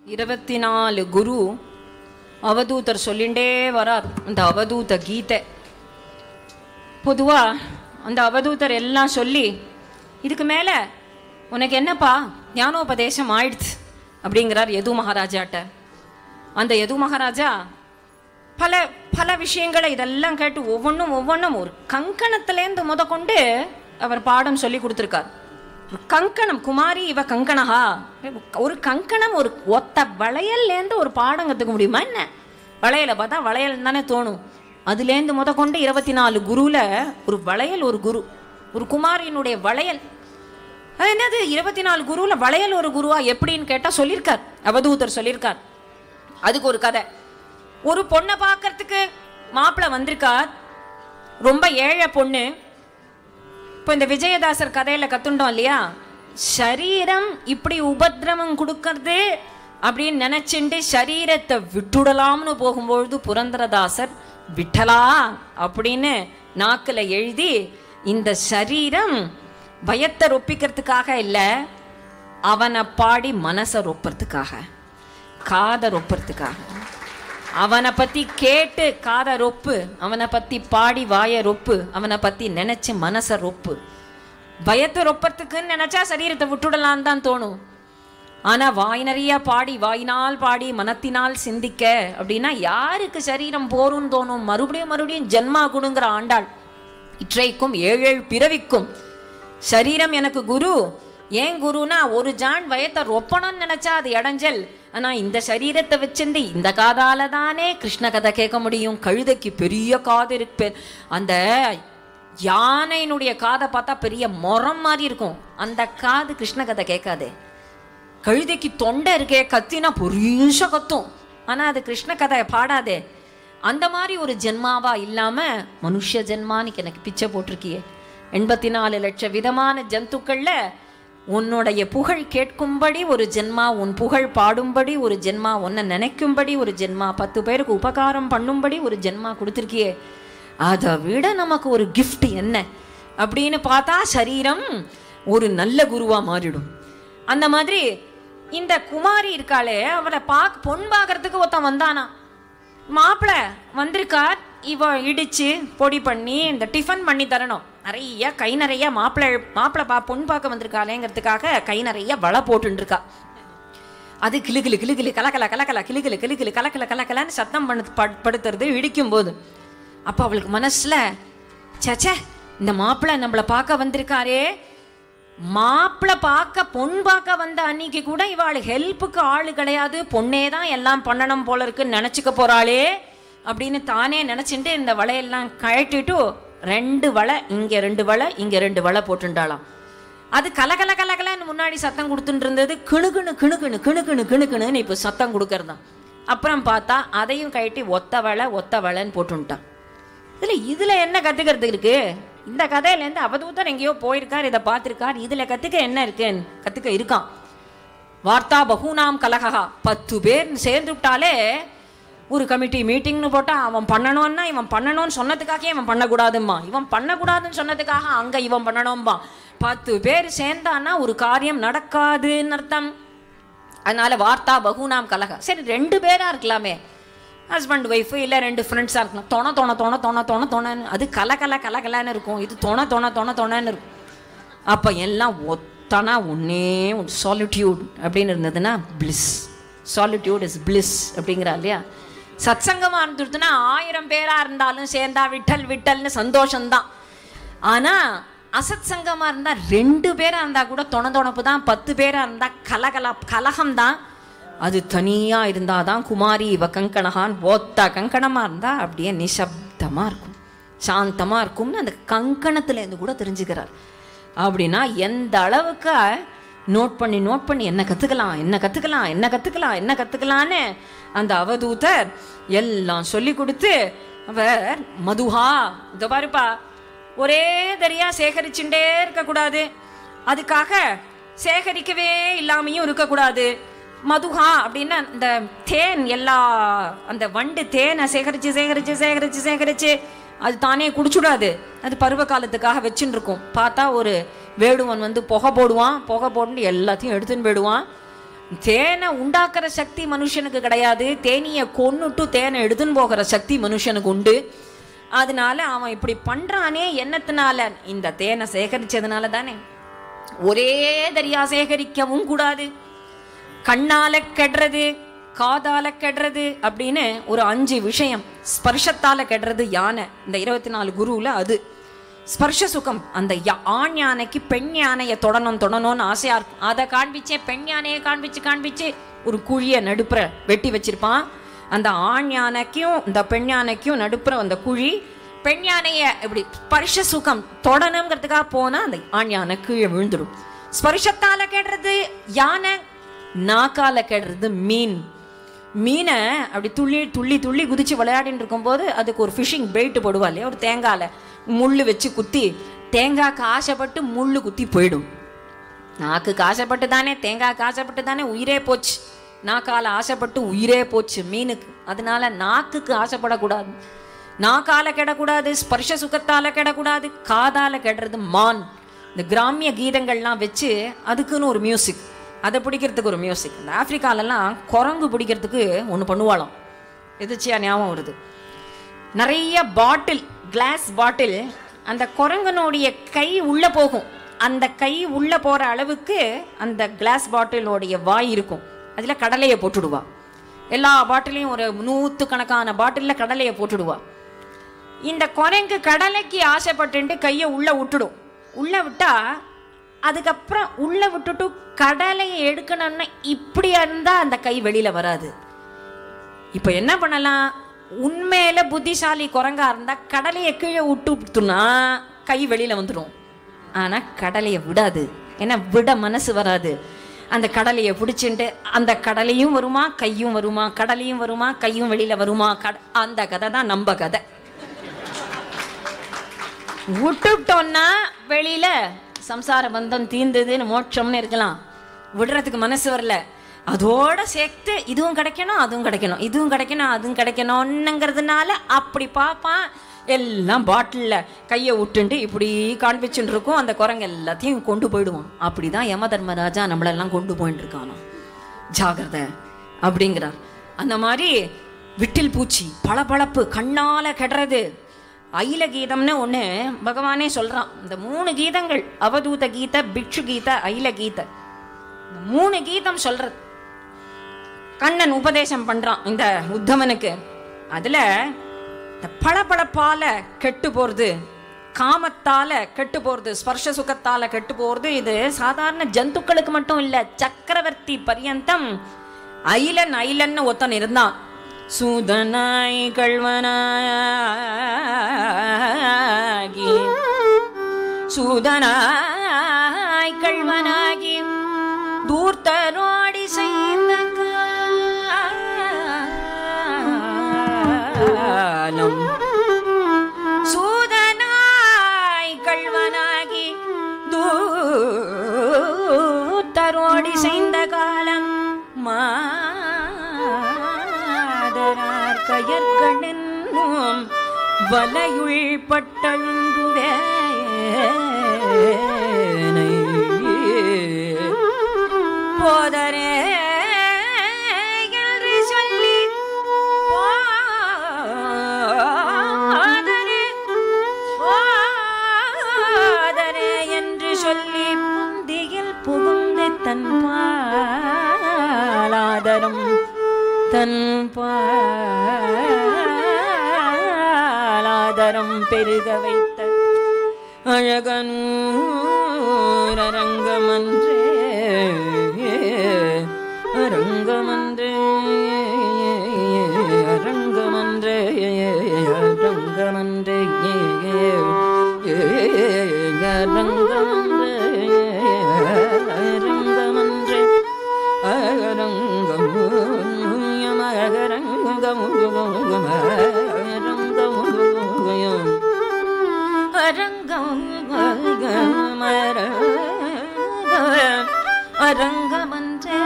இருபத்தி நாலு குரு அவதூதர் சொல்லிண்டே வரார் அந்த அவதூத கீதை பொதுவா அந்த அவதூதர் எல்லாம் சொல்லி இதுக்கு மேலே உனக்கு என்னப்பா ஞானோபதேசம் ஆயிடுச்சு அப்படிங்கிறார் யது மகாராஜாட்ட அந்த யது மகாராஜா பல பல விஷயங்களை இதெல்லாம் கேட்டு ஒவ்வொன்றும் ஒவ்வொன்றும் ஒரு கங்கணத்திலேருந்து முத கொண்டு அவர் பாடம் சொல்லி கொடுத்துருக்கார் ஒரு கங்கணம் குமாரி இவ கங்கணஹா ஒரு கங்கணம் ஒரு ஒத்த வளையல்லேருந்து ஒரு பாடம் கற்றுக்க முடியுமா என்ன வளையலை பார்த்தா வளையல் தானே தோணும் அதுலேருந்து முத கொண்டு இருபத்தி நாலு குருவில் ஒரு வளையல் ஒரு குரு ஒரு குமாரியினுடைய வளையல் அது என்னது இருபத்தி நாலு குருவில் வளையல் ஒரு குருவா எப்படின்னு கேட்டால் சொல்லியிருக்கார் அவதூதர் சொல்லியிருக்கார் அதுக்கு ஒரு கதை ஒரு பொண்ணை பார்க்கறதுக்கு மாப்பிள்ளை வந்திருக்கார் ரொம்ப ஏழை பொண்ணு இப்போ இந்த விஜயதாசர் கதையில் கத்துண்டோம் இல்லையா சரீரம் இப்படி உபத்திரவம் கொடுக்கறது அப்படின்னு நினைச்சுட்டு சரீரத்தை விட்டுடலாம்னு போகும்பொழுது புரந்தரதாசர் விட்டலா அப்படின்னு நாக்கில் எழுதி இந்த சரீரம் பயத்தை ரொப்பிக்கிறதுக்காக இல்லை அவனை பாடி மனசை ரொப்புறதுக்காக காதை ரொப்புறதுக்காக அவனை பத்தி கேட்டு காதை ரொப்பு அவனை பத்தி பாடி வாய ரொப்பு அவனை பத்தி நினைச்சு மனசை ரொப்பு பயத்தை ரொப்பறதுக்குன்னு நினைச்சா சரீரத்தை விட்டுடலான்னு தான் தோணும் ஆனா வாய் நிறைய பாடி வாயினால் பாடி மனத்தினால் சிந்திக்க அப்படின்னா யாருக்கு சரீரம் போரும்னு தோணும் மறுபடியும் மறுபடியும் ஜென்மா கொடுங்கிற ஆண்டாள் இற்றைக்கும் ஏழேழு பிறவிக்கும் சரீரம் எனக்கு குரு ஏன் குருனா ஒரு ஜான் வயத்தை ரொப்பணும்னு நினைச்சா அது இடைஞ்சல் ஆனா இந்த சரீரத்தை வச்சிருந்து இந்த காதால தானே கிருஷ்ண கதை கேட்க முடியும் கழுதைக்கு பெரிய காது இருக்கு அந்த யானையினுடைய காதை பார்த்தா பெரிய முறம் மாதிரி இருக்கும் அந்த காது கிருஷ்ண கதை கேட்காதே கழுதைக்கு தொண்டை இருக்கே கத்தினா பொரிச கத்தும் ஆனா அது கிருஷ்ண கதை பாடாதே அந்த மாதிரி ஒரு ஜென்மாவா இல்லாம மனுஷ ஜென்மான்னு எனக்கு பிச்சை போட்டிருக்கியே எண்பத்தி நாலு லட்சம் விதமான ஜந்துக்கள்ல உன்னுடைய புகழ் கேட்கும்படி ஒரு ஜென்மா உன் புகழ் பாடும்படி ஒரு ஜென்மா உன்னை நினைக்கும்படி ஒரு ஜென்மா பத்து பேருக்கு உபகாரம் பண்ணும்படி ஒரு ஜென்மா கொடுத்துருக்கியே அதை விட நமக்கு ஒரு gift என்ன அப்படின்னு பார்த்தா சரீரம் ஒரு நல்ல குருவா மாறிடும் அந்த மாதிரி இந்த குமாரி இருக்காளே அவளை பார்க்க பொன் பார்க்கறதுக்கு ஒருத்தன் வந்தானா மாப்பிள்ள வந்திருக்கார் இவ இடிச்சு பொடி பண்ணி இந்த டிஃபன் பண்ணி தரணும் நிறைய கை நிறைய மாப்பிள்ளை மாப்பிள்ளை பா பொன் பார்க்க வந்திருக்காளேங்கிறதுக்காக கை நிறைய வலை போட்டுன்னு இருக்கா அது கிளு கிளு கிளு கிளு கலக்கல கலக்கல கிளு கிளு கிளு கிளு கலக்கல கலக்கலன்னு சத்தம் பண்ணு படு- படுத்துறது இடிக்கும் போது அப்போ அவளுக்கு மனசுல சச்சே இந்த மாப்பிள்ளை நம்மளை பார்க்க வந்திருக்காரே மாப்பிள்ளை பார்க்க பொன் பார்க்க வந்த அன்னைக்கு கூட இவாள் ஹெல்ப்புக்கு ஆள் கிடையாது பொண்ணே தான் எல்லாம் பண்ணணும் போல இருக்குன்னு நினச்சிக்க போறாளே அப்படின்னு தானே நினச்சிட்டு இந்த வலையெல்லாம் கழட்டிட்டு ரெண்டு வலை இங்கே ரெண்டு வலை இங்கே ரெண்டு வலை போட்டுண்டாளாம் அது கல கல கல கலன்னு முன்னாடி சத்தம் கொடுத்துட்டு இருந்தது கிணுக்குன்னு கிணுக்குன்னு கிணுக்குன்னு கிணுக்குன்னு இப்போ சத்தம் கொடுக்கறதான் அப்புறம் பார்த்தா அதையும் கழட்டி ஒத்த வலை ஒத்த வலைன்னு போட்டுட்டான் இதுல இதுல என்ன கத்துக்கிறது இருக்கு இந்த கதையிலேருந்து அவதூதர் எங்கேயோ போயிருக்கார் இதை பார்த்துருக்கார் இதுல கத்துக்க என்ன இருக்கு கத்துக்க இருக்கான் வார்த்தா பகுனாம் கலகா பத்து பேர் சேர்ந்து விட்டாலே ஒரு கமிட்டி மீட்டிங்னு போட்டா அவன் பண்ணணும்னா இவன் பண்ணணும்னு சொன்னதுக்காக இவன் பண்ணக்கூடாதும்மா இவன் பண்ணக்கூடாதுன்னு சொன்னதுக்காக அங்க இவன் பண்ணணும்பா பத்து பேர் சேர்ந்தான்னா ஒரு காரியம் நடக்காதுன்னு அர்த்தம் அதனால வார்த்தா பகுனாம் கலக சரி ரெண்டு பேரா இருக்கலாமே ஹஸ்பண்ட் ஒய்ஃபு இல்லை ரெண்டு ஃப்ரெண்ட்ஸாக இருக்கலாம் தொண தொண தொண தொண தொண தொணன்னு அது கல கல கல கலன்னு இருக்கும் இது தொண தொண தொண தொணன்னு இருக்கும் அப்போ எல்லாம் ஒத்தனா ஒன்னே ஒன்று சாலிட்யூட் அப்படின்னு இருந்ததுன்னா பிளிஸ் சாலிட்யூட் இஸ் பிளிஸ் அப்படிங்கிறா இல்லையா சத்சங்கமாக இருந்துருதுன்னா ஆயிரம் பேராக இருந்தாலும் சேர்ந்தா விட்டல் விட்டல்னு சந்தோஷம்தான் ஆனால் அசத் சங்கமாக இருந்தால் ரெண்டு பேராக இருந்தால் கூட தொண தொணப்பு தான் பத்து பேராக இருந்தால் கலகல கலகம் தான் அது தனியாக இருந்தால் தான் குமாரி இவ கங்கணகான் ஒத்த கங்கணமாக இருந்தால் அப்படியே நிசப்தமாக இருக்கும் சாந்தமாக இருக்கும்னு அந்த கங்கணத்துலேருந்து கூட தெரிஞ்சுக்கிறார் அப்படின்னா எந்த அளவுக்கு நோட் பண்ணி நோட் பண்ணி என்ன கற்றுக்கலாம் என்ன கற்றுக்கலாம் என்ன கற்றுக்கலாம் என்ன கற்றுக்கலான்னு அந்த அவதூதர் எல்லாம் சொல்லி கொடுத்து அவர் மதுஹா இதோ பாருப்பா ஒரே தரியா சேகரிச்சுட்டே இருக்கக்கூடாது அதுக்காக சேகரிக்கவே இல்லாமையும் இருக்கக்கூடாது மதுஹா அப்படின்னா இந்த தேன் எல்லா அந்த வண்டு தேனை சேகரித்து சேகரித்து சேகரித்து சேகரித்து அது தானே குடிச்சுடாது அது பருவ காலத்துக்காக வச்சுன்னு இருக்கும் பார்த்தா ஒரு வேடுவன் வந்து புகை போடுவான் புகை போட்டு எல்லாத்தையும் எடுத்துன்னு போயிடுவான் தேனை உண்டாக்குற சக்தி மனுஷனுக்கு கிடையாது தேனியை கொன்னுட்டு தேனை எடுத்துன்னு போகிற சக்தி மனுஷனுக்கு உண்டு அதனால அவன் இப்படி பண்றானே என்னத்தினால இந்த தேனை சேகரிச்சதுனால தானே ஒரே தரியா சேகரிக்கவும் கூடாது கண்ணால கெடுறது காதால கெடுறது அப்படின்னு ஒரு அஞ்சு விஷயம் ஸ்பர்ஷத்தால கெடுறது யானை இந்த இருபத்தி நாலு குருவில் அது ஸ்பர்ஷ சுகம் அந்த யா- ஆண் யானைக்கு பெண் யானையை தொடணும் தொடணும்னு ஆசையா இருக்கும் அதை காண்பிச்சே பெண் யானையை காண்பிச்சு காண்பிச்சு ஒரு குழியை நடுப்புற வெட்டி வச்சிருப்பான் அந்த ஆண் யானைக்கும் இந்த பெண் யானைக்கும் நடுப்புற அந்த குழி பெண் யானையை இப்படி ஸ்பர்ஷ சுகம் தொடணுங்கிறதுக்காக போனா அந்த ஆண் யானை கீழே விழுந்துடும் ஸ்பர்ஷத்தால கெடுறது யானை நாக்கால கெடுறது மீன் மீனை அப்படி துள்ளி துள்ளி துள்ளி குதிச்சு விளையாடின்னு இருக்கும்போது அதுக்கு ஒரு ஃபிஷிங் பெல்ட் போடுவா இல்லையா ஒரு தேங்காயில் முள் வச்சு குத்தி தேங்காய்க்கு ஆசைப்பட்டு முள் குத்தி போயிடும் நாக்குக்கு ஆசைப்பட்டு தானே தேங்காய்க்கு ஆசைப்பட்டு தானே உயிரே போச்சு நாக்கால ஆசைப்பட்டு உயிரே போச்சு மீனுக்கு அதனால நாக்குக்கு ஆசைப்படக்கூடாது நாக்கால கெடக்கூடாது ஸ்பர்ஷ சுகத்தால கெடக்கூடாது காதால கெடுறது மான் இந்த கிராமிய கீதங்கள்லாம் வச்சு அதுக்குன்னு ஒரு மியூசிக் அதை பிடிக்கிறதுக்கு ஒரு மியூசிக் இந்த ஆப்பிரிக்காலெல்லாம் குரங்கு பிடிக்கிறதுக்கு ஒன்று பண்ணுவாளாம் எதிர்ச்சியா ஞாபகம் வருது நிறைய பாட்டில் கிளாஸ் பாட்டில் அந்த குரங்கனுடைய கை உள்ள போகும் அந்த கை உள்ள போற அளவுக்கு அந்த கிளாஸ் பாட்டிலோடைய வாய் இருக்கும் அதுல கடலையை போட்டுடுவா எல்லா பாட்டிலையும் ஒரு நூற்று கணக்கான பாட்டிலில் கடலையை போட்டுடுவா இந்த குரங்கு கடலைக்கு ஆசைப்பட்டுட்டு கையை உள்ள விட்டுடும் உள்ள விட்டா அதுக்கப்புறம் உள்ள விட்டுட்டு கடலையை எடுக்கணும்னா இப்படி இருந்தா அந்த கை வெளியில வராது இப்போ என்ன பண்ணலாம் உண்மையில புத்திசாலி குரங்கா இருந்தா கடலையை கீழே விட்டு விட்டுனா கை வெளியில வந்துடும் ஆனா கடலையை விடாது ஏன்னா விட மனசு வராது அந்த கடலையை பிடிச்சிட்டு அந்த கடலையும் வருமா கையும் வருமா கடலையும் வருமா கையும் வெளியில வருமா கட அந்த கதை தான் நம்ம கதை விட்டுட்டோம்னா வெளியில சம்சார பந்தம் தீர்ந்ததுன்னு மோட்சம்னு இருக்கலாம் விடுறதுக்கு மனசு வரல அதோட சேர்த்து இதுவும் கிடைக்கணும் அதுவும் கிடைக்கணும் இதுவும் கிடைக்கணும் அதுவும் கிடைக்கணும்னுங்கிறதுனால அப்படி பார்ப்பான் எல்லாம் பாட்டிலில் கையை விட்டுண்டு இப்படி காண்பிச்சுட்டு இருக்கும் அந்த குரங்கு எல்லாத்தையும் கொண்டு போயிடுவான் அப்படிதான் யம தர்மராஜா நம்மளெல்லாம் கொண்டு போயிட்டு இருக்கானோ ஜாகிரதை அப்படிங்கிறார் அந்த மாதிரி விட்டில் பூச்சி பளபளப்பு கண்ணால கெடுறது அயில கீதம்னு ஒன்று பகவானே சொல்றான் இந்த மூணு கீதங்கள் அவதூத கீத பிக்ஷு கீத அயில கீத இந்த மூணு கீதம் சொல்றது கண்ணன் உபதேசம் பண்றான் இந்த உத்தமனுக்கு அதுல இந்த பளபளப்பால கெட்டு போறது காமத்தால கெட்டு போறது ஸ்பர்ஷ சுகத்தால கெட்டு போறது இது சாதாரண ஜந்துக்களுக்கு மட்டும் இல்ல சக்கரவர்த்தி பரியந்தம் ஐலன் ஐலன்னு ஒருத்தன் இருந்தான் சூதனாய் கள்வனாகி சூதனாய் கள்வனாகி தூர்த்தனோடி செய்த காலம் சூதனாய் கள்வனாகி தூத்தரோடி செய்த காலம் மாதரார் கயற்கடென்னும் வலையுள் பட்டழுந்துவே போதரே என்று சொல்லி போதரே போதரே என்று சொல்லி புந்தியில் புகுந்து தன் பாலாதரம் தன் பாலாதரம் பெருக வைத்த அழகனூரங்கமன்றே அரங்கமன்றே அரங்கமன்றே அரங்கமன்றே அரங்கமன்றே அரங்கமன்றே அரங்கம் யமகரங்கம் அரங்கம் அரங்கமன்றே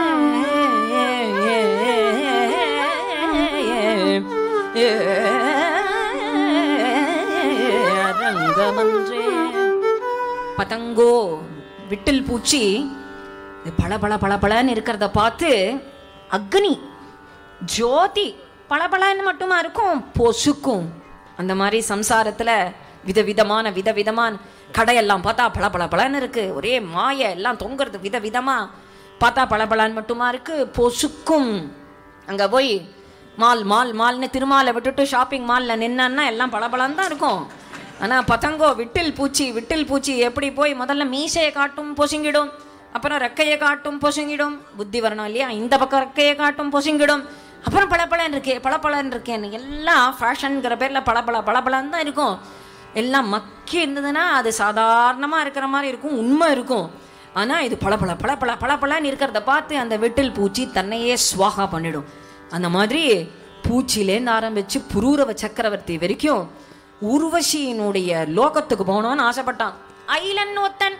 அரங்கமன்றே பதங்கோ விட்டில் பூச்சி இது பள பள பள பளன்னு இருக்கிறத பார்த்து அக்னி ஜோதி பளபளன்னு மட்டுமா இருக்கும் பொசுக்கும் அந்த மாதிரி சம்சாரத்துல விதவிதமான விதவிதமான கடையெல்லாம் பார்த்தா பள பள பளன்னு இருக்கு ஒரே மாய எல்லாம் தொங்குறது விதவிதமா பார்த்தா பளபளன்னு மட்டுமா இருக்கு பொசுக்கும் அங்க போய் மால் மால் மால்னு திருமாலை விட்டுட்டு ஷாப்பிங் மால்ல நின்னா எல்லாம் பளபளன்னு தான் இருக்கும் ஆனா பதங்கோ விட்டில் பூச்சி விட்டில் பூச்சி எப்படி போய் முதல்ல மீசையை காட்டும் பொசுங்கிடும் அப்புறம் ரெக்கையை காட்டும் பொசுங்கிடும் புத்தி வரணும் இல்லையா இந்த பக்கம் ரெக்கையை காட்டும் பொசுங்கிடும் அப்புறம் பளபளன்னு இருக்கே பளபளன்னு இருக்கேன்னு எல்லாம் ஃபேஷனுங்கிற பேரில் பளபள பளபளன்னு தான் இருக்கும் எல்லாம் மக்கி இருந்ததுன்னா அது சாதாரணமாக இருக்கிற மாதிரி இருக்கும் உண்மை இருக்கும் ஆனால் இது பளபள பளபள பளபளன்னு இருக்கிறத பார்த்து அந்த வெட்டில் பூச்சி தன்னையே ஸ்வாகா பண்ணிடும் அந்த மாதிரி பூச்சியிலேருந்து ஆரம்பித்து புரூரவ சக்கரவர்த்தி வரைக்கும் உர்வஷியினுடைய லோகத்துக்கு போகணும்னு ஆசைப்பட்டான் ஐலன் ஒத்தன்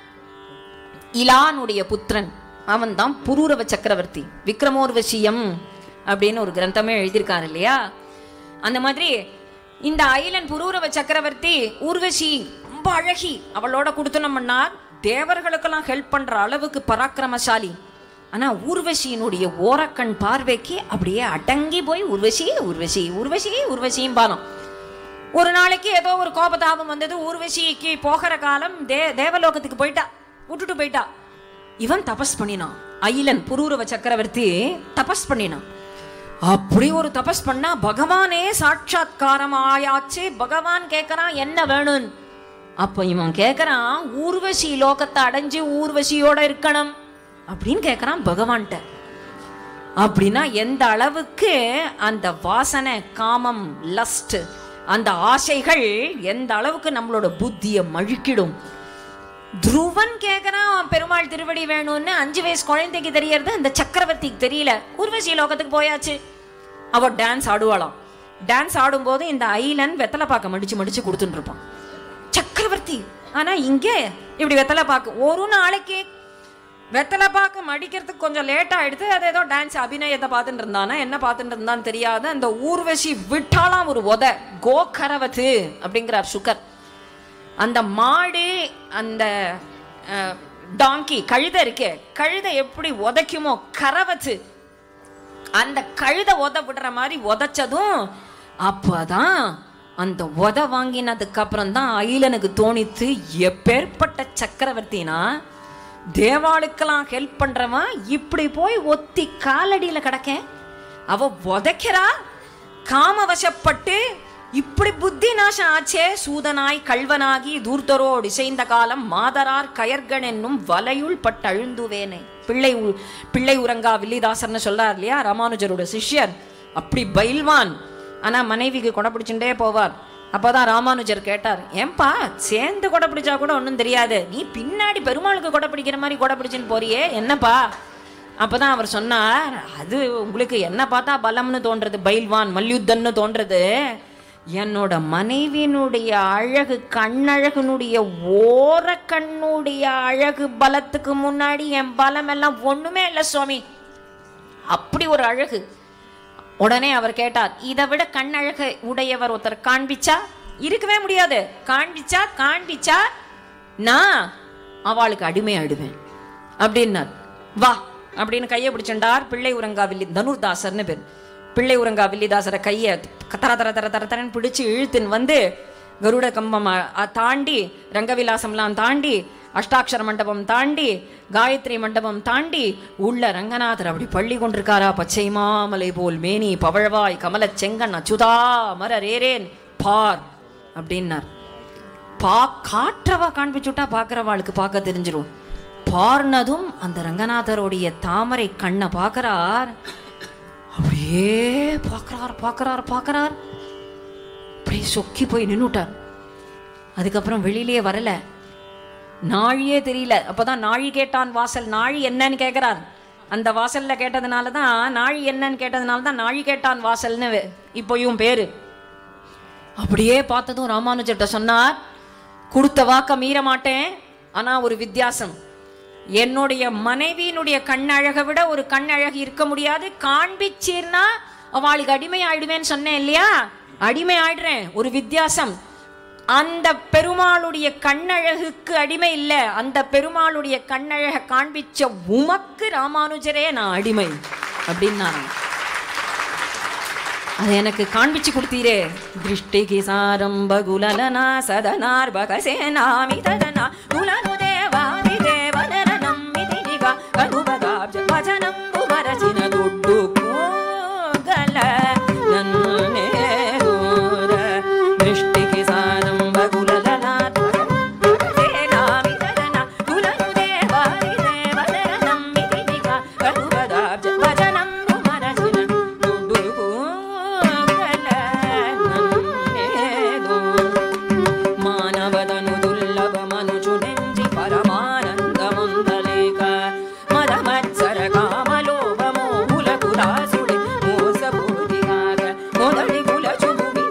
இலானுடைய புத்திரன் அவன் தான் புரூரவ சக்கரவர்த்தி விக்ரமோர்வசியம் அப்படின்னு ஒரு கிரந்தமே எழுதியிருக்காரு இல்லையா அந்த மாதிரி இந்த ஐலன் புரூரவ சக்கரவர்த்தி ஊர்வசி ரொம்ப அழகி அவளோட கொடுத்தனம் பண்ணார் தேவர்களுக்கெல்லாம் ஹெல்ப் பண்ற அளவுக்கு பராக்கிரமசாலி ஆனா ஊர்வசியினுடைய ஓரக்கண் பார்வைக்கு அப்படியே அடங்கி போய் ஊர்வசி ஊர்வசி ஊர்வசி ஊர்வசியும் பாலம் ஒரு நாளைக்கு ஏதோ ஒரு கோபதாபம் வந்தது ஊர்வசிக்கு போகிற காலம் தே தேவலோகத்துக்கு போயிட்டா விட்டுட்டு போயிட்டா இவன் தபஸ் பண்ணினான் அயிலன் புரூரவ சக்கரவர்த்தி தபஸ் பண்ணினான் அப்படி ஒரு தபஸ் பண்ணா பகவானே சாட்சாத்காரம் ஆயாச்சு பகவான் கேட்கறான் என்ன வேணும் அப்ப இவன் கேட்கறான் ஊர்வசி லோகத்தை அடைஞ்சு ஊர்வசியோட இருக்கணும் அப்படின்னு கேட்கறான் பகவான்கிட்ட அப்படின்னா எந்த அளவுக்கு அந்த வாசனை காமம் லஸ்ட் அந்த ஆசைகள் எந்த அளவுக்கு நம்மளோட புத்தியை மழுக்கிடும் துருவன் கேட்கறான் பெருமாள் திருவடி வேணும்னு அஞ்சு வயசு குழந்தைக்கு தெரியறது அந்த சக்கரவர்த்திக்கு தெரியல ஊர்வசி லோகத்துக்கு போயாச்சு அவ டான்ஸ் ஆடுவாளாம் டான்ஸ் ஆடும்போது இந்த ஐலன் வெத்தலை பாக்க மடிச்சு மடிச்சு கொடுத்துட்டு இருப்பான் சக்கரவர்த்தி ஆனா இங்க இப்படி வெத்தலை பாக்கு ஒரு நாளைக்கு வெத்தலை பாக்கு மடிக்கிறதுக்கு கொஞ்சம் லேட் ஆயிடுது அது ஏதோ டான்ஸ் அபிநயத்தை பார்த்துட்டு இருந்தானா என்ன பார்த்துட்டு இருந்தான்னு தெரியாது அந்த ஊர்வசி விட்டாலாம் ஒரு உத கோகரவத்து அப்படிங்கிறார் சுகர் அந்த மாடு அந்த டாங்கி கழுதை இருக்கே கழுதை எப்படி உதைக்குமோ கரவத்து அந்த கழுதை உத விடுற மாதிரி உதைச்சதும் அப்பதான் அந்த உத வாங்கினதுக்கு அப்புறம் தான் ஐலனுக்கு தோணித்து எப்பேற்பட்ட சக்கரவர்த்தினா தேவாளுக்கெல்லாம் ஹெல்ப் பண்றவன் இப்படி போய் ஒத்தி காலடியில கிடக்கேன் அவ உதைக்கிறா காமவசப்பட்டு இப்படி புத்தி நாசம் ஆச்சே சூதனாய் கல்வனாகி தூர்த்தரோடு இசைந்த காலம் மாதரார் கயர்கன் என்னும் வலையுள் பட்டு அழுந்துவேனே பிள்ளை உ- பிள்ளை உறங்கா வில்லிதாசர்னு சொல்றார் இல்லையா ராமானுஜரோட சிஷ்யர் அப்படி பயில்வான் ஆனா மனைவிக்கு கொடை பிடிச்சுட்டே போவார் அப்பதான் ராமானுஜர் கேட்டார் ஏன்பா சேர்ந்து கொடை பிடிச்சா கூட ஒன்றும் தெரியாது நீ பின்னாடி பெருமாளுக்கு கொடை பிடிக்கிற மாதிரி கொடை பிடிச்சுன்னு போறியே என்னப்பா அப்பதான் அவர் சொன்னார் அது உங்களுக்கு என்ன பார்த்தா பலம்னு தோன்றது பைல்வான் மல்யுத்தன்னு தோன்றது என்னோட மனைவியினுடைய அழகு கண்ணழகுனுடைய ஓர கண்ணுடைய அழகு பலத்துக்கு முன்னாடி என் பலம் எல்லாம் ஒண்ணுமே இல்லை சுவாமி அப்படி ஒரு அழகு உடனே அவர் கேட்டார் இதை விட கண்ணழகு உடையவர் ஒருத்தர் காண்பிச்சா இருக்கவே முடியாது காண்பிச்சா காண்பிச்சா நான் அவளுக்கு அடிமை ஆயிடுவேன் அப்படின்னார் வா அப்படின்னு கையை பிடிச்சண்டார் பிள்ளை உரங்கா வில்லி தனுர்தாசர்னு பேர் பிள்ளை உரங்கா வில்லிதாசரை கையை தர தர தர தர தரன்னு பிடிச்சு இழுத்துன்னு வந்து கருட கம்பம் அ- அ- தாண்டி ரங்கவிலாசம்லாம் தாண்டி அஷ்டாட்சர மண்டபம் தாண்டி காயத்ரி மண்டபம் தாண்டி உள்ள ரங்கநாதர் அப்படி பள்ளி கொண்டிருக்காரா பச்சை மாமலை போல் மேனி பவழவாய் கமலச் செங்கன் அச்சுதா மர ரேரேன் பார் அப்படின்னார் பா காற்றவா காண்பிச்சுட்டா பார்க்குறவாளுக்கு பார்க்க தெரிஞ்சிரும் பார்னதும் அந்த ரங்கநாதருடைய தாமரை கண்ணை பார்க்கறார் அப்படியே பார்க்கறார் பார்க்கறார் பார்க்கறார் அப்படியே சொக்கி போய் நின்னுட்டார் அதுக்கப்புறம் வெளியிலேயே வரல நாழியே தெரியல அப்பதான் நாழி கேட்டான் வாசல் நாழி என்னன்னு கேட்கிறார் அந்த வாசல்ல கேட்டதுனால தான் நாழி என்னன்னு கேட்டதுனால தான் நாழி கேட்டான் வாசல்னு வே- இப்போயும் பேரு அப்படியே பார்த்ததும் ராமானுஜர்கிட்ட சொன்னார் கொடுத்த வாக்க மீற மாட்டேன் ஆனா ஒரு வித்தியாசம் என்னுடைய மனைவியினுடைய கண்ணழகை விட ஒரு கண்ணழகு இருக்க முடியாது காண்பிச்சீர்னா அவளுக்கு அடிமை ஆயிடுவேன்னு சொன்னேன் இல்லையா அடிமை ஆயிடுறேன் ஒரு வித்தியாசம் அந்த பெருமாளுடைய கண்ணழகுக்கு அடிமை இல்லை அந்த பெருமாளுடைய கண்ணழக காண்பிச்ச உமக்கு ராமானுஜரே நான் அடிமை அப்படின்னு அது எனக்கு காண்பிச்சு கொடுத்தீரே திருஷ்டிகி சாரம்ப குலலனா சதனார் பகசேனாமி ததனா குலனு தேவாதி தேவனரணம் மிதி நிகா கனுபகாப்ஜ வஜனம் புவரசின துட்டு கோகல நன்னே தூர திருஷ்டிகி சாரம்ப குலலனா பகசேனாமி ததனா குலனு தேவாதி தேவனரணம் மிதி நிகா கனுபகாப்ஜ வஜனம் புவரசின துட்டு మానవదను దుర్లభమనుచు నెంచి పరమానందముందలేక మదమత్సర కామలోభమో ములకు దాసుడి మోసపోతిగాక మొదటి కులచు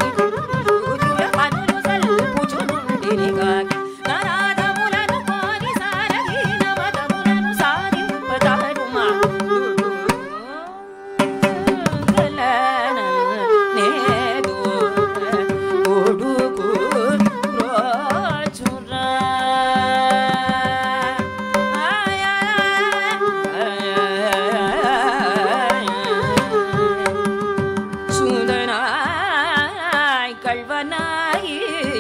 పనులు సల్పుచు నుండినిగాక నరాధములను కోరి సారహీన మతములను సాధింపదారుమా கல்வனாயி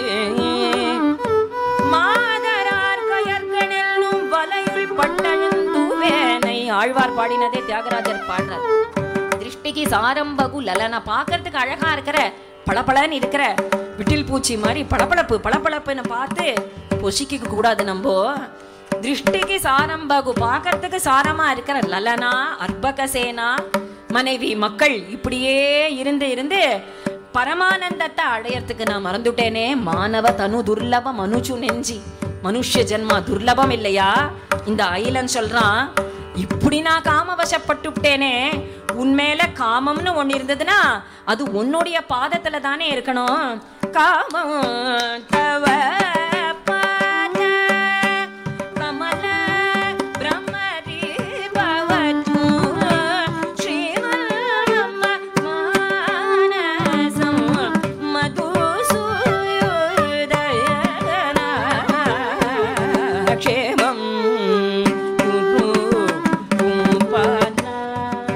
மாதரார் கயற்கணெல்லும் வலையுள் பட்டழுந்துவேனை ஆழ்வார் பாடினதே தியாகராஜர் பாடுறார் திருஷ்டிக்கு சாரம்பகு லலனா பார்க்கறதுக்கு அழகா இருக்கிற பளபளன்னு இருக்கிற விட்டில் பூச்சி மாதிரி பளபளப்பு பளபளப்புன்னு பார்த்து பொசிக்க கூடாது நம்ம திருஷ்டிக்கு சாரம்பகு பார்க்கறதுக்கு சாரமா இருக்கிற லலனா அர்பகசேனா மனைவி மக்கள் இப்படியே இருந்து இருந்து பரமானந்தத்தை அடையறதுக்கு நான் மறந்துட்டேனே மானவ தனு துர்லபம் மனுச்சு நெஞ்சி மனுஷ ஜென்மா துர்லபம் இல்லையா இந்த ஐலன் சொல்றான் இப்படி நான் காம வசப்பட்டுட்டேனே உன்மேல காமம்னு ஒண்ணு இருந்ததுன்னா அது உன்னுடைய பாதத்துல தானே இருக்கணும் காமம் தவ பாத கமல பிரம்மரி பவது ஸ்ரீவல்லம மானசம் மதுசூதயன க்ஷேமம் குரு கும்பனா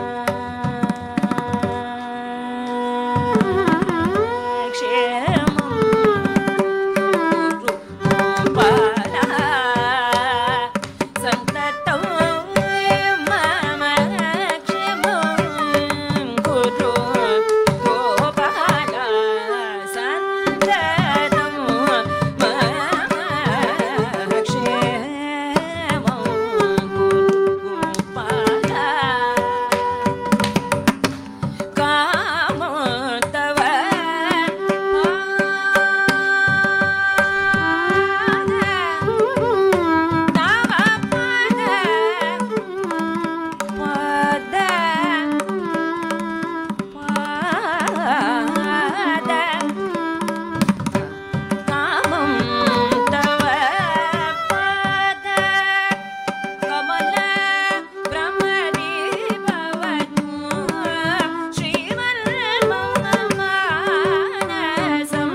காமத்தவ கமல பிரமரி பவது ஸ்ரீவல்மமானசம்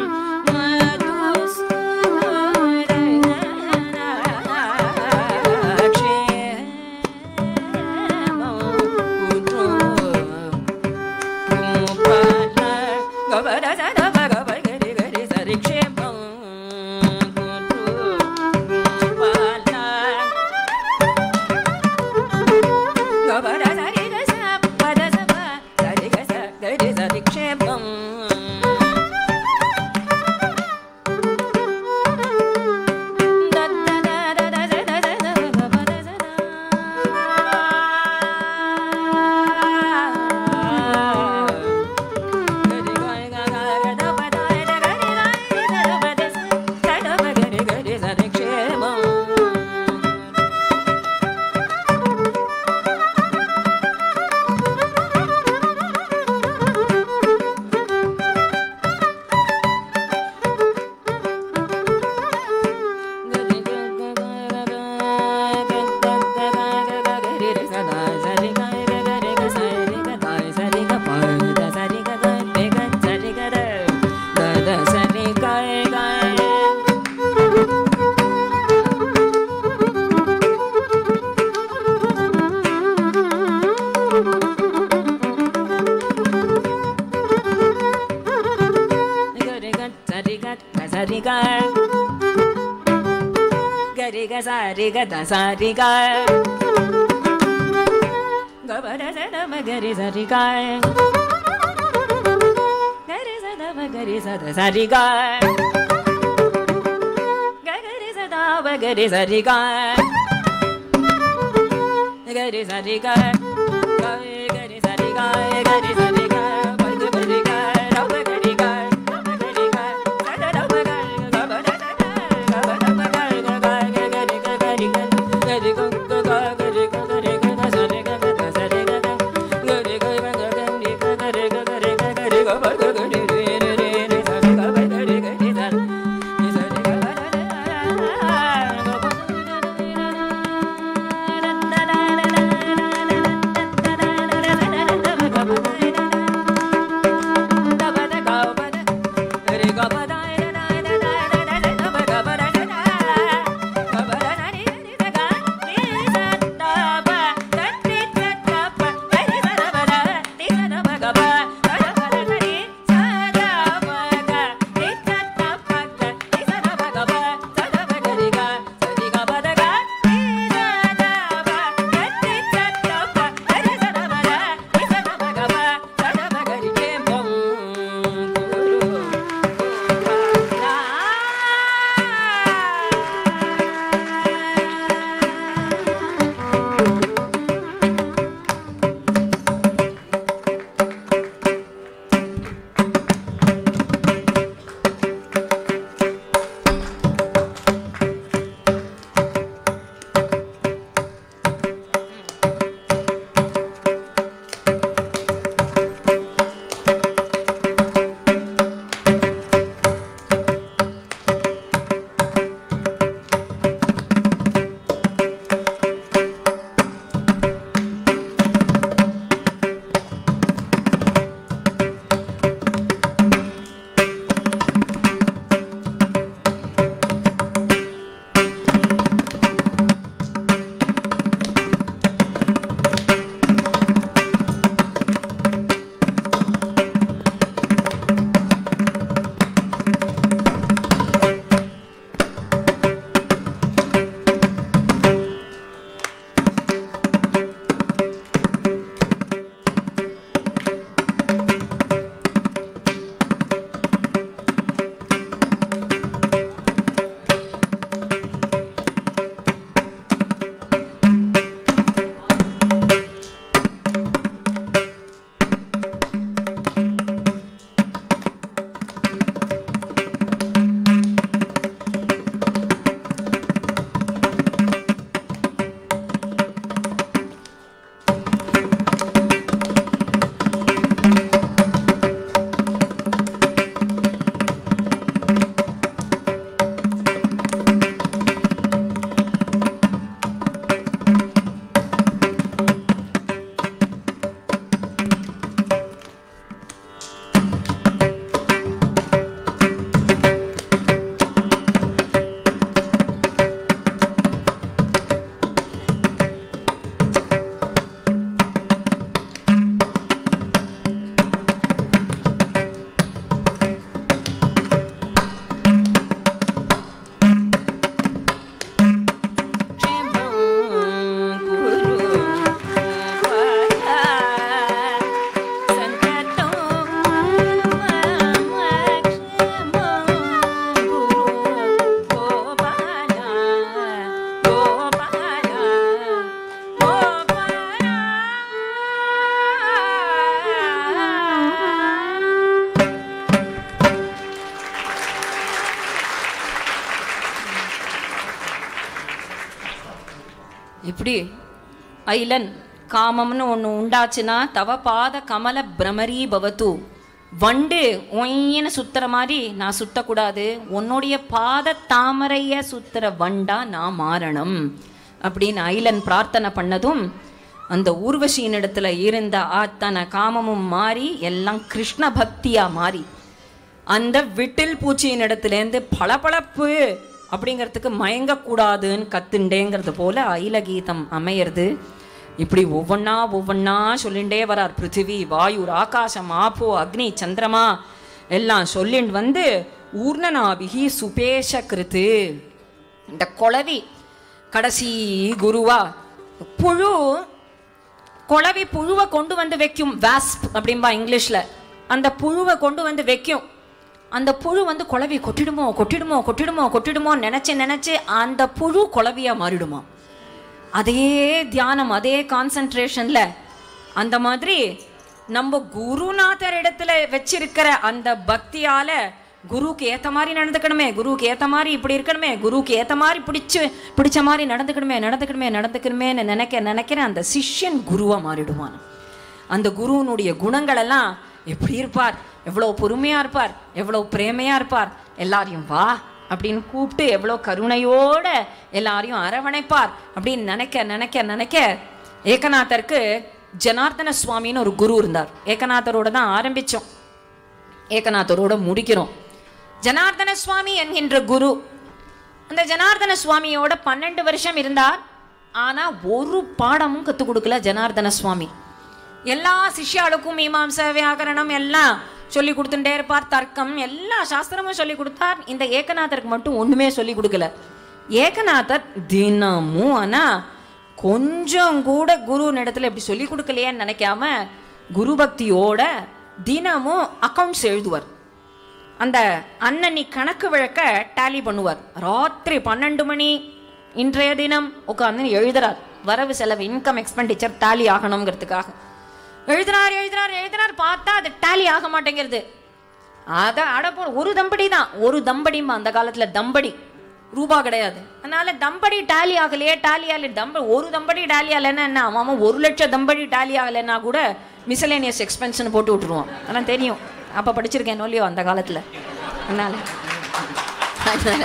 சரி க கரி க சரி க த சரி க கபட சதம கரி சரி க கரி சதம கரி சத சரி க கரி சதாவ கரி சரி க கரி சரி க கரி சரி க கரி சரி க பது பரி க ரவ கரி க ரவ கரி க சத ரவ க கபட சத கபட மக க க கரி க கரி க கரி க க க கரி க கரி க க சரி க க க சரி க க கரி க க க கரி க கரி க கரி க கரி க ப க கரி ரே ரே ரே ரே சரி க ப கரி கரி சரி நீ சரி க ப த இப்படி ஐலன் காமம்னு ஒன்று உண்டாச்சுன்னா தவ பாத கமல பிரமரி பவத்து வண்டு ஒயின்னு சுத்துற மாதிரி நான் சுத்தக்கூடாது உன்னுடைய பாத தாமரைய சுத்துற வண்டா நான் மாறணும் அப்படின்னு ஐலன் பிரார்த்தனை பண்ணதும் அந்த ஊர்வசியின் இடத்துல இருந்த அத்தனை காமமும் மாறி எல்லாம் கிருஷ்ண பக்தியா மாறி அந்த விட்டில் பூச்சியின் இடத்துலேருந்து பளபளப்பு அப்படிங்கிறதுக்கு மயங்கக்கூடாதுன்னு கத்துண்டேங்கிறது போல ஐலகீதம் அமையிறது இப்படி ஒவ்வொன்றா ஒவ்வொன்றா சொல்லிண்டே வரார் பிருத்திவி வாயு ஆகாசம் ஆப்போ அக்னி சந்திரமா எல்லாம் சொல்லிண்டு வந்து ஊர்ணநாபிகி சுபேஷ கிருத்து இந்த குளவி கடைசி குருவா புழு குளவி புழுவை கொண்டு வந்து வைக்கும் வாஸ்ப் அப்படிம்பா இங்கிலீஷ்ல அந்த புழுவை கொண்டு வந்து வைக்கும் அந்த புழு வந்து குளவி கொட்டிடுமோ கொட்டிடுமோ கொட்டிடுமோ கொட்டிடுமோ நினைச்சு நினைச்சு அந்த புழு குளவியா மாறிடுமா அதே தியானம் அதே கான்சன்ட்ரேஷன்ல அந்த மாதிரி நம்ம குருநாதர் இடத்துல வச்சிருக்கிற அந்த பக்தியால குருவுக்கு ஏத்த மாதிரி நடந்துக்கணுமே குருவுக்கு ஏத்த மாதிரி இப்படி இருக்கணுமே குருவுக்கு ஏத்த மாதிரி பிடிச்சு பிடிச்ச மாதிரி நடந்துக்கணுமே நடந்துக்கணுமே நடந்துக்கணுமேன்னு நினைக்க நினைக்கிற அந்த சிஷ்யன் குருவா மாறிடுவான் அந்த குருவினுடைய குணங்கள் எல்லாம் எப்படி இருப்பார் எவ்வளோ பொறுமையா இருப்பார் எவ்வளோ பிரேமையா இருப்பார் எல்லாரையும் வா அப்படின்னு கூப்பிட்டு எவ்வளோ கருணையோட எல்லாரையும் அரவணைப்பார் அப்படின்னு நினைக்க நினைக்க நினைக்க ஏகநாதருக்கு ஜனார்தன சுவாமின்னு ஒரு குரு இருந்தார் ஏகநாதரோட தான் ஆரம்பிச்சோம் ஏகநாதரோட முடிக்கிறோம் ஜனார்தன சுவாமி என்கின்ற குரு அந்த ஜனார்தன சுவாமியோட பன்னெண்டு வருஷம் இருந்தார் ஆனா ஒரு பாடமும் கற்றுக் கொடுக்கல ஜனார்தன சுவாமி எல்லா சிஷ்யாளுக்கும் மீமாம்ச வியாகரணம் எல்லாம் சொல்லி கொடுத்துட்டே இருப்பார் தர்க்கம் எல்லா சாஸ்திரமும் சொல்லி கொடுத்தார் இந்த ஏகநாதருக்கு மட்டும் ஒண்ணுமே சொல்லி கொடுக்கல ஏகநாதர் தினமும் ஆனா கொஞ்சம் கூட குரு இடத்துல இப்படி சொல்லி கொடுக்கலையேன்னு நினைக்காம குரு பக்தியோட தினமும் அக்கவுண்ட்ஸ் எழுதுவார் அந்த அன்னனி கணக்கு வழக்க டேலி பண்ணுவார் ராத்திரி பன்னெண்டு மணி இன்றைய தினம் உட்காந்து எழுதுறார் வரவு செலவு இன்கம் எக்ஸ்பெண்டிச்சர் டேலி ஆகணுங்கிறதுக்காக எழுதுறார் எழுதுறார் எழுதுறார் பார்த்தா அது டேலி ஆக மாட்டேங்கிறது அதை அடப்போ ஒரு தம்படி தான் ஒரு தம்படிமா அந்த காலத்துல தம்படி ரூபா கிடையாது அதனால தம்படி டேலி ஆகலையே டேலி ஆகல தம்ப ஒரு தம்படி டேலி ஆகலைன்னா என்ன அவன் அவன் ஒரு லட்சம் தம்படி டேலி ஆகலைன்னா கூட மிசலேனியஸ் எக்ஸ்பென்ஷன் போட்டு விட்டுருவான் அதெல்லாம் தெரியும் அப்போ படிச்சிருக்கேன் இல்லையோ அந்த காலத்துல அதனால அதனால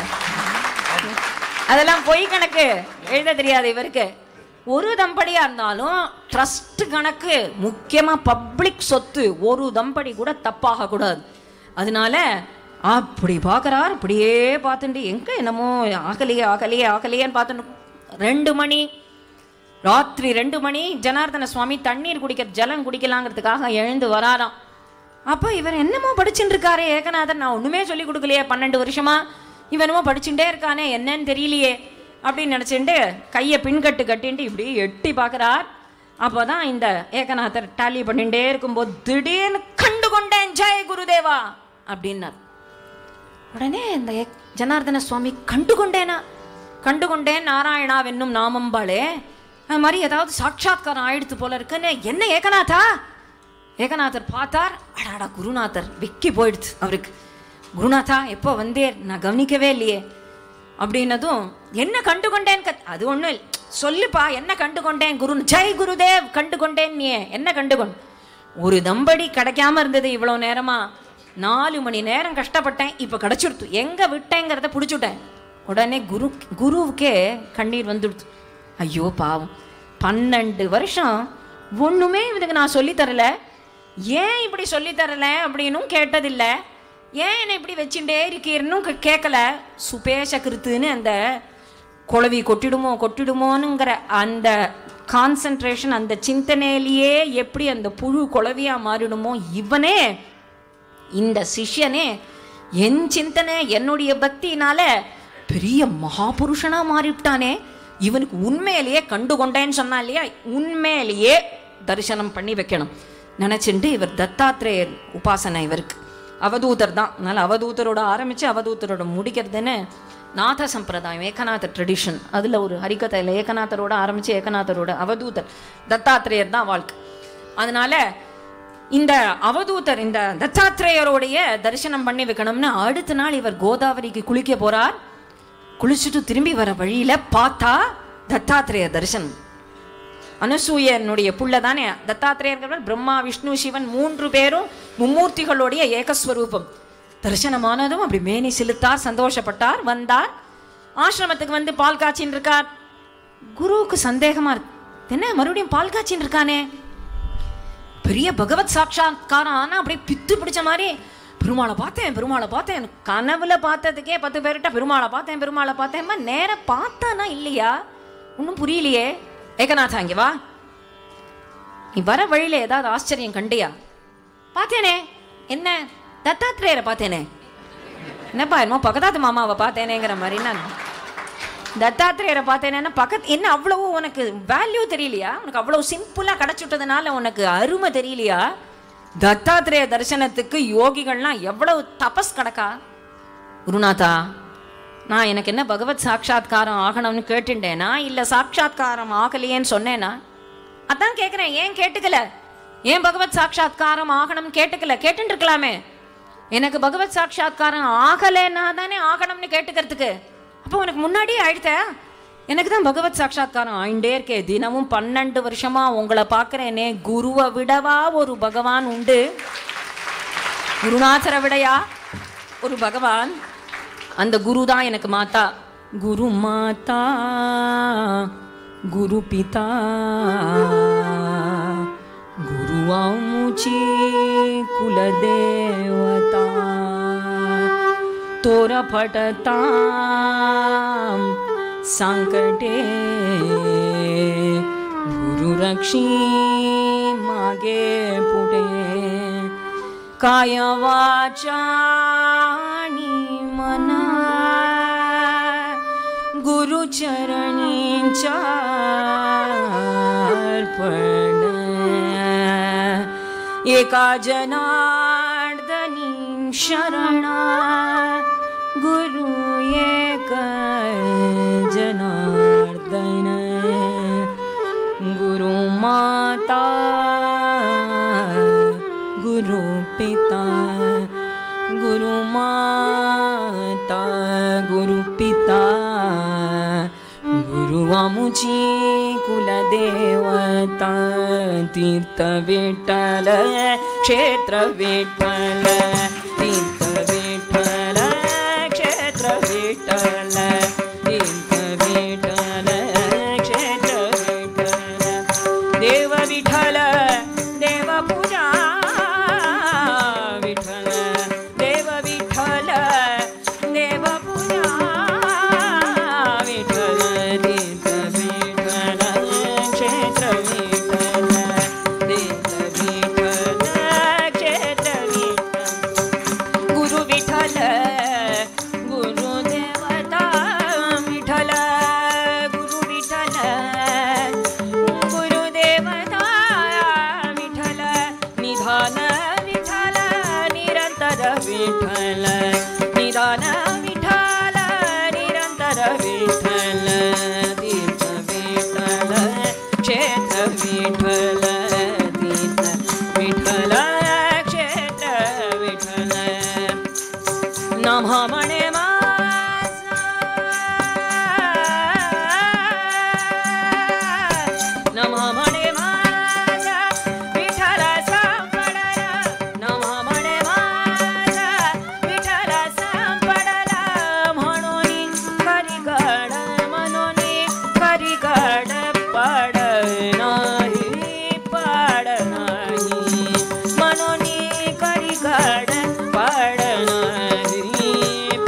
அதெல்லாம் பொய் கணக்கு எழுத தெரியாது இவருக்கு ஒரு தம்படியா இருந்தாலும் ட்ரஸ்ட் கணக்கு முக்கியமா பப்ளிக் சொத்து ஒரு தம்படி கூட தப்பாக கூடாது அதனால அப்படி பார்க்கறார் அப்படியே பார்த்துட்டு எங்க என்னமோ ஆகலையே ஆகலையே ஆகலையேன்னு பார்த்துட்டு ரெண்டு மணி ராத்திரி ரெண்டு மணி ஜனார்தன சுவாமி தண்ணீர் குடிக்க ஜலம் குடிக்கலாங்கிறதுக்காக எழுந்து வராராம் அப்போ இவர் என்னமோ படிச்சுட்டு இருக்காரே ஏகநாதன் நான் ஒண்ணுமே சொல்லி கொடுக்கலையே பன்னெண்டு வருஷமா இவனுமோ படிச்சுட்டே இருக்கானே என்னன்னு தெரியலையே அப்படின்னு நினச்சிட்டு கையை பின்கட்டு கட்டின்ட்டு இப்படி எட்டி பார்க்குறார் அப்போ தான் இந்த ஏகநாதர் டாலி பண்ணிட்டே இருக்கும்போது திடீர்னு கண்டு கொண்டேன் ஜெய குருதேவா அப்படின்னார் உடனே இந்த ஏக்- ஜனார்தன சுவாமி கண்டு கொண்டேனா கண்டு கொண்டேன் நாராயணா வென்னும் நாமம்பாளே அது மாதிரி ஏதாவது சாட்சாத்காரம் ஆயிடுத்து போல இருக்குன்னு என்ன ஏகநாதா ஏகநாதர் பார்த்தார் அடாடா குருநாதர் வெக்கி போயிடுச்சு அவருக்கு குருநாதா எப்போ வந்தேர் நான் கவனிக்கவே இல்லையே அப்படின்னதும் என்ன கண்டு கொண்டேன் கத் அது ஒன்றும் இல்லை சொல்லுப்பா என்ன கண்டு கொண்டேன் குரு ஜெய் குருதேவ் கண்டு கொண்டேன் நீ என்ன கண்டு கொண்டு ஒரு தம்படி கிடைக்காம இருந்தது இவ்வளோ நேரமா நாலு மணி நேரம் கஷ்டப்பட்டேன் இப்போ கிடச்சிடுத்து எங்கே விட்டேங்கிறத பிடிச்சுட்டேன் உடனே குரு குருவுக்கே கண்ணீர் வந்துடுத்து ஐயோ பாவம் பன்னெண்டு வருஷம் ஒன்றுமே இதுக்கு நான் சொல்லித் தரல ஏன் இப்படி சொல்லித் தரல அப்படின்னும் கேட்டதில்லை ஏன் என்னை இப்படி வச்சுட்டே இருக்கீர்னும் கே- கேட்கல சுபேஷ கிருத்துன்னு அந்த குழவி கொட்டிடுமோ கொட்டிடுமோனுங்கிற அந்த கான்சன்ட்ரேஷன் அந்த சிந்தனையிலேயே எப்படி அந்த புழு குழவியா மாறிடுமோ இவனே இந்த சிஷ்யனே என் சிந்தனை என்னுடைய பக்தியினால பெரிய மகாபுருஷனா மாறிவிட்டானே இவனுக்கு உண்மையிலேயே கண்டு கொண்டேன்னு சொன்னா இல்லையா உண்மையிலேயே தரிசனம் பண்ணி வைக்கணும் நினைச்சுட்டு இவர் தத்தாத்திரேயர் உபாசனை இவருக்கு அவதூதர் தான் அதனால அவதூதரோட ஆரம்பிச்சு அவதூதரோட முடிக்கிறதுன்னு நாத சம்பிரதாயம் ஏகநாத ட்ரெடிஷன் அதில் ஒரு ஹரிகதையில் ஏகநாதரோட ஆரம்பிச்சு ஏகநாதரோட அவதூதர் தத்தாத்திரேயர் தான் வாழ்க்கை அதனால இந்த அவதூதர் இந்த தத்தாத்திரேயருடைய தரிசனம் பண்ணி வைக்கணும்னு அடுத்த நாள் இவர் கோதாவரிக்கு குளிக்க போறார் குளிச்சுட்டு திரும்பி வர வழியில பார்த்தா தத்தாத்திரேய தரிசனம் அனுசூயனுடைய புள்ள தானே தத்தாத்திரேயர்கள் பிரம்மா விஷ்ணு சிவன் மூன்று பேரும் மும்மூர்த்திகளுடைய ஏகஸ்வரூபம் தரிசனமானதும் அப்படி மேனி சிலுத்தார் சந்தோஷப்பட்டார் வந்தார் ஆசிரமத்துக்கு வந்து பால் காய்ச்சின்னு இருக்கார் குருவுக்கு சந்தேகமா இருக்கு என்ன மறுபடியும் பால் காய்ச்சின்னு இருக்கானே பெரிய பகவத் சாட்சாத்காரம் ஆனா அப்படியே பித்து பிடிச்ச மாதிரி பெருமாளை பார்த்தேன் பெருமாளை பார்த்தேன் கனவுல பார்த்ததுக்கே பத்து பேர்கிட்ட பெருமாளை பார்த்தேன் பெருமாளை பார்த்தேன் நேர பார்த்தானா இல்லையா ஒன்றும் புரியலையே ஏகநாதா இங்க வா நீ வர வழியில ஏதாவது ஆச்சரியம் கண்டியா பார்த்தேனே என்ன தத்தாத்திரேயரை பார்த்தேனே என்னப்பா என்னமோ பக்கத்தாத்து மாமாவை பார்த்தேனேங்கிற மாதிரி நான் தத்தாத்திரேயரை பார்த்தேனேன்னா பக்கத்து என்ன அவ்வளவு உனக்கு வேல்யூ தெரியலையா உனக்கு அவ்வளோ சிம்பிளாக கிடச்சுட்டதுனால உனக்கு அருமை தெரியலையா தத்தாத்திரேய தரிசனத்துக்கு யோகிகள்லாம் எவ்வளவு தபஸ் கிடக்கா குருநாதா நான் எனக்கு என்ன பகவத் சாட்சாத்காரம் ஆகணும்னு கேட்டுட்டேனா இல்லை சாட்சாத்காரம் ஆகலையேன்னு சொன்னேனா அதான் கேட்குறேன் ஏன் கேட்டுக்கல ஏன் பகவத் சாட்சாத்காரம் ஆகணும்னு கேட்டுக்கல கேட்டுட்டு இருக்கலாமே எனக்கு பகவத் சாட்சாத்காரம் ஆகலைன்னா தானே ஆகணும்னு கேட்டுக்கிறதுக்கு அப்போ உனக்கு முன்னாடியே ஆயிடுத்த எனக்கு தான் பகவத் சாட்சாத்காரம் ஆயிண்டே இருக்கே தினமும் பன்னெண்டு வருஷமா உங்களை பார்க்குறேனே குருவை விடவா ஒரு பகவான் உண்டு குருநாதரை விடையா ஒரு பகவான் அந்த குரு தான் எனக்கு மாதா குரு மாதா குரு பிதா குரு ஆமுச்சி குலதேவதா तोर फटतां संकटे गुरुरक्षी मागे पुढे काय वाचाणी मना गुरुचरणींच्या अर्पण एका जनार्दनी शरणा गुरु एक जनार्दन गुरु माता गुरु पिता गुरु माता गुरु पिता गुरु आमुची कुलदेवता तीर्थ विठ्ठल क्षेत्र विठ्ठल तीर्थ विठ्ठल क्षेत्र विठ्ठल तीर्थ विठ्ठल क्षेत्र विठ्ठल देव विठ्ठल देव पूजा विठ्ठल देव विठ्ठल देव पूजा विठ्ठल तीर्थ विठ्ठल क्षेत्र विठ्ठल तीर्थ विठ्ठल क्षेत्र विठ्ठल गुरु विठ्ठल गुरु देवता विठ्ठल गुरु विठ्ठल गुरु देवता विठ्ठल निधान विठ्ठल निरंतर विठ्ठल निधान विठ्ठल निरंतर विठ्ठल तीर्थ विठ्ठल क्षेत्र विठ्ठल तीर्थ विठ्ठल क्षेत्र विठ्ठल नमः मणे नमः मणे माझा विठ्ठल सांपडला नमः मणे माझा विठ्ठल सांपडला म्हणून करिगड म्हणून करिगड पड नाही पड नाही म्हणून करिगड पड नाही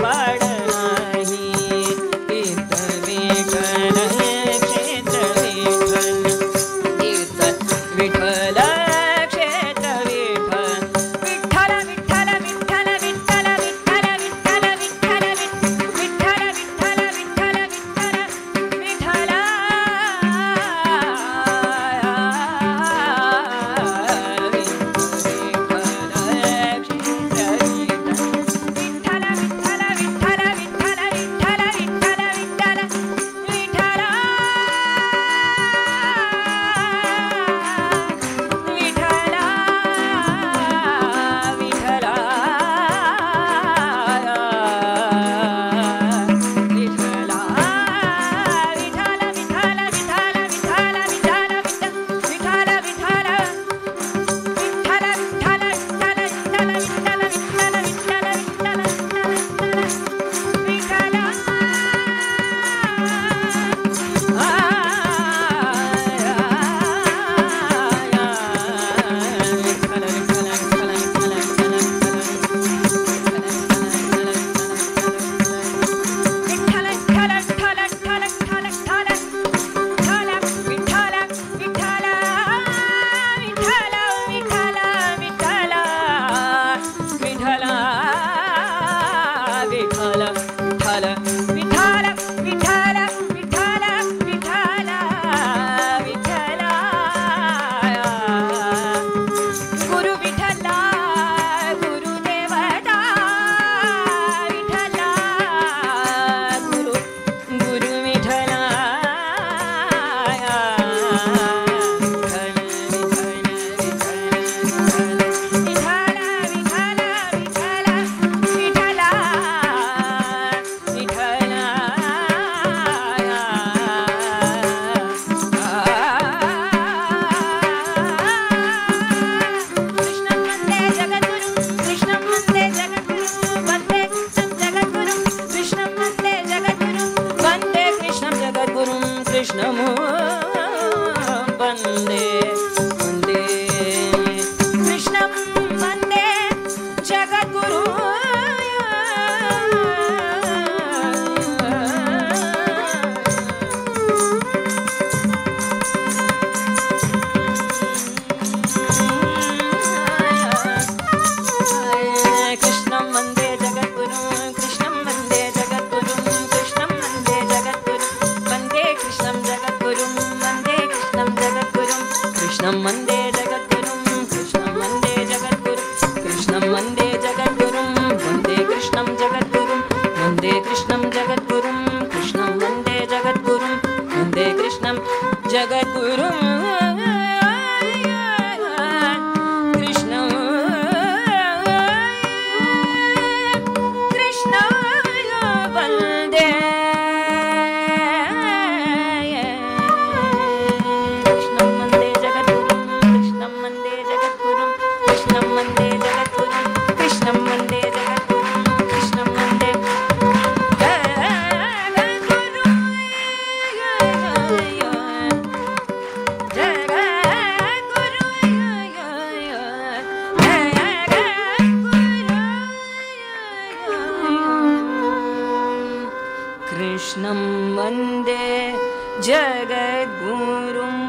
वन्दे जगद्गुरुम्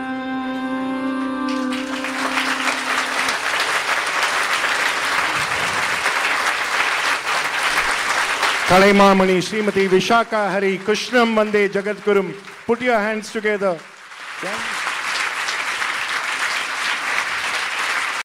Kalaimamani Srimati Vishaka Hari Krishnam Vande Jagadgurum. Put your hands together.